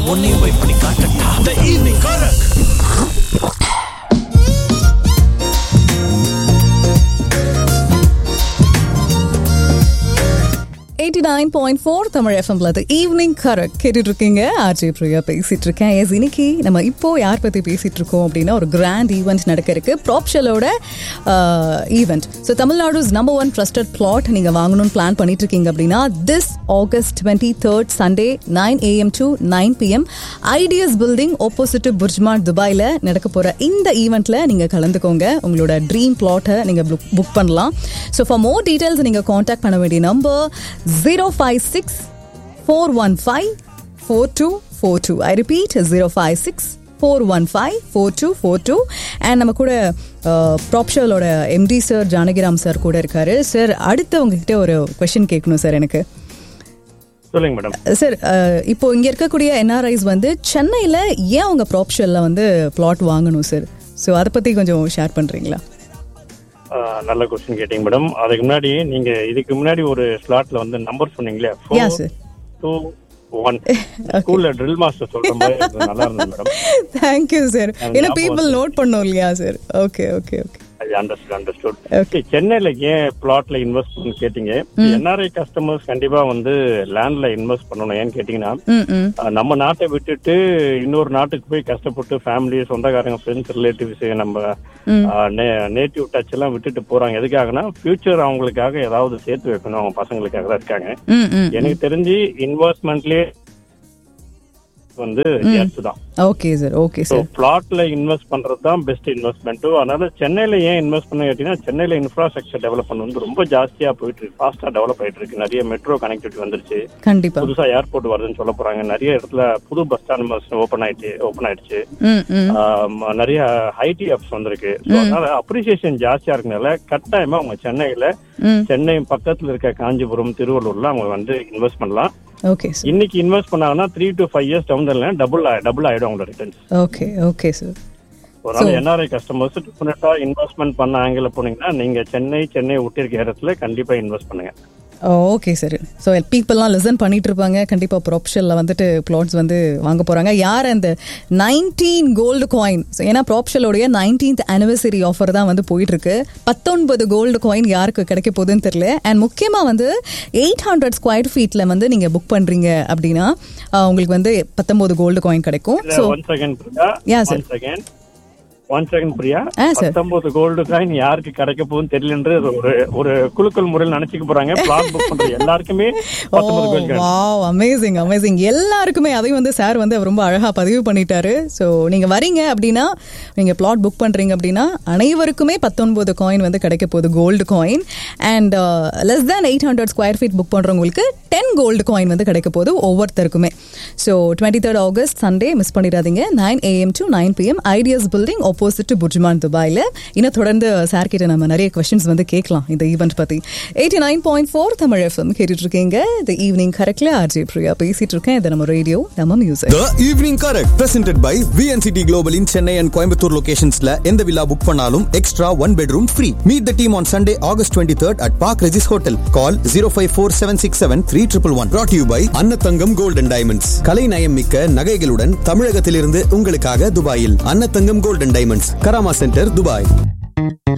உன்னையும் போய் பண்ணி காட்டட்டா the evening karak eighty nine point four Tamil எஃப்எம்ல ஈவினிங் கரெக்ட் கேட்டுட்டு இருக்கீங்க ஆர்ஜே பிரியா பேசிட்டு இருக்கேன் எஸ் இன்னைக்கு நம்ம இப்போ யார் பத்தி பேசிட்டு இருக்கோம் அப்படின்னா ஒரு கிராண்ட் ஈவெண்ட் நடக்க இருக்கு ப்ராப்ஷலோட event so Tamil Nadu's number one trusted flat நீங்க வாங்கணும்னு பிளான் பண்ணிட்டு இருக்கீங்க அப்படின்னா this August twenty third Sunday nine AM to nine PM ideas building opposite Burjuman துபாயில் நடக்க போற இந்த ஈவெண்ட்ல நீங்க கலந்துக்கோங்க உங்களோட ட்ரீம் பிளாட்டை நீங்க புக் பண்ணலாம் ஸோ ஃபார் மோர் டீடைல்ஸ் நீங்க காண்டாக்ட் பண்ண வேண்டிய number zero five six four one five four two four two I repeat zero five six four one five four two four two and நம்ம கூட ப்ராப்ஷலோட MD sir Janakiram sir கூட இருக்காரு sir அடுத்து உங்ககிட்ட ஒரு கொஷின் கேட்கணும் சார் எனக்கு சொல்லுங்க மேடம் சார் இப்போ இங்க இருக்கக்கூடிய என்ஆர்ஐஸ் வந்து சென்னையில ஏன் அவங்க ப்ராப்ஷல்ல வந்து பிளாட் வாங்கணும் சார் ஸோ அதை பத்தி கொஞ்சம் ஷேர் பண்றீங்களா ஆஹ் நல்ல கொஸ்டின் கேட்டீங்க மேடம் அதுக்கு முன்னாடி நீங்க இதுக்கு முன்னாடி ஒரு ஸ்லாட்ல வந்து நம்பர் சொன்னீங்களே yeah four sir two one ஸ்கூல்ல ட்ரில் மாஸ்டர் சொல்ற மாதிரி அது நல்லா இருந்தது மேடம் தேங்க்யூ சார் எனக்கு ஏன்னா ஞாபகம் பீப்புள் நோட் பண்ணோம் இல்லையா சார் ஓகே ஓகே ஓகே அது அண்டர்ஸ்டுட் அண்டர்ஸ்டுட் Okay. சென்னையில ஏன் பிளாட்ல இன்வெஸ்ட் பண்ணு கேட்டீங்க என்ஆர்ஐ கஸ்டமர்ஸ் கண்டிப்பா வந்து லேண்ட்ல இன்வெஸ்ட் பண்ணணும் ஏன்னு கேட்டீங்கன்னா ம் ம் ஆஹ் நம்ம நாட்டை விட்டுட்டு இன்னொரு நாட்டுக்கு போய் கஷ்டப்பட்டு ஃபேமிலி சொந்தக்காரங்க ஃப்ரெண்ட்ஸ் ரிலேட்டிவ்ஸ் நம்ம நேட்டிவ் டச் எல்லாம் விட்டுட்டு போறாங்க எதுக்காகனா ஃபியூச்சர் அவங்களுக்காக ஏதாவது சேர்த்து வைக்கணும் அவங்க பசங்களுக்காக தான் இருக்காங்க ம் ம் எனக்கு தெரிஞ்சு இன்வெஸ்ட்மெண்ட்லயே வந்து எர்த் தான் okay sir okay so sir பிளாட்ல இன்வெஸ்ட் பண்றது தான் பெஸ்ட் இன்வெஸ்ட்மெண்ட்டும் அதனால சென்னையில ஏன் இன்வெஸ்ட் பண்ண கேட்டீங்கன்னா சென்னையில இன்ஃப்ராஸ்ட்ரக்சர் டெவலப்மெண்ட் வந்து ரொம்ப ஜாஸ்தியா போயிட்டு இருக்கு ஃபாஸ்டா டெவலப் ஆயிட்டு இருக்கு நிறைய மெட்ரோ கனெக்டிவிட்டி வந்துருச்சு கண்டிப்பா புதுசா ஏர்போர்ட் வருதுன்னு சொல்ல போறாங்க நிறைய இடத்துல புது பஸ் ஸ்டாண்ட் ஓப்பன் ஆயிடுச்சு ஓப்பன் ஆயிடுச்சு ம் ம் ஆம், நிறைய ஐடி ஆப்ஸ் வந்திருக்கு So, அதனால அப்ரிசியேஷன் ஜாஸ்தியா இருக்கனால கட்டாயமா அவங்க சென்னையில ம் சென்னை பக்கத்துல இருக்க காஞ்சிபுரம் திருவள்ளூர்ல அவங்க வந்து இன்வெஸ்ட் பண்ணலாம் ஓகே சார் இன்னைக்கு இன்வெஸ்ட் பண்ணாங்கன்னா three to five years down double double ஆயிடும் அவங்களோட ரிட்டர்ன்ஸ் ஓகே ஓகே சார் அதனால என்ஆர்ஐ கஸ்டமர்ஸ் டெஃபினட்டா இன்வெஸ்ட்மெண்ட் பண்ண ஆங்கில போனீங்கன்னா நீங்க சென்னை சென்னை ஒட்டியிருக்க இடத்துல கண்டிப்பா இன்வெஸ்ட் பண்ணுங்க ஓகே சார் ஸோ பீப்புளெலாம் லிசன் பண்ணிட்டு இருப்பாங்க கண்டிப்பாக ப்ராப்ஷலில் வந்துட்டு ப்ளாட்ஸ் வந்து வாங்க போகிறாங்க யார் அந்த நைன்டீன் கோல்டு காயின் ஏன்னா ப்ராப்ஷலோடைய நைன்டீன்த் அனிவர்சரி ஆஃபர் தான் வந்து போயிட்டு இருக்கு பத்தொன்பது கோல்டு காயின் யாருக்கு கிடைக்க போகுதுன்னு தெரியல அண்ட் முக்கியமாக வந்து எயிட் ஹண்ட்ரட் ஸ்கொயர் ஃபீட்டில் வந்து நீங்கள் புக் பண்ணுறீங்க அப்படின்னா ஆஹ், உங்களுக்கு வந்து பத்தொன்பது கோல்டு காயின் கிடைக்கும் so one second Priya Yeah, sir. One second one second Priya ஆ, sir. பத்தொன்பது கோல்டு காயின் யாருக்கு கிடைக்க போகுதுன்னு தெரியலன்றது ஒரு ஒரு குழுக்கள் முறையில் நினைச்சுக்க போறாங்க பிளாட் புக் பண்ற எல்லாருக்குமே பத்தொன்பது gold coin wow amazing amazing எல்லாருக்குமே அதையும் வந்து சார் வந்து ரொம்ப அழகா பதிவு பண்ணிட்டாரு ஸோ நீங்க வரீங்க அப்படின்னா நீங்க பிளாட் புக் பண்றீங்க அப்படின்னா அனைவருக்குமே பத்தொன்பது காயின் வந்து கிடைக்க போகுது gold coin and less than eight hundred square feet book பண்றவங்களுக்கு டென் கோல்டு காயின் வந்து கிடைக்க போகுது ஒவ்வொருத்தருக்குமே so twenty third August Sunday miss பண்ணிடாதீங்க nine AM to nine PM ideas building opposite Burjuman துபாயில் இன்னும் தொடர்ந்து சார் கிட்ட நம்ம நிறைய கொஸ்டின்ஸ் வந்து கேட்கலாம் இந்த ஈவெண்ட் பத்தி eighty nine point four Tamil FM கேட்டுட்டு இருக்கீங்க இந்த ஈவினிங் கரெக்ட்ல ஆர்ஜே பிரியா பேசிட்டு இருக்கேன் இது நம்ம ரேடியோ நம்ம music The Evening Correct presented by VNCT Global in Chennai and Coimbatore locations-ல எந்த வில்லா புக் பண்ணாலும் extra one bedroom free meet the team on Sunday August twenty third at Park Regis hotel call zero five four seven six seven three triple one brought you by Annathangam golden diamonds கலை நயம் மிக்க நகைகளுடன் தமிழகத்திலிருந்து உங்களுக்காக துபாயில் Annathangam golden diamonds Karama centre Dubai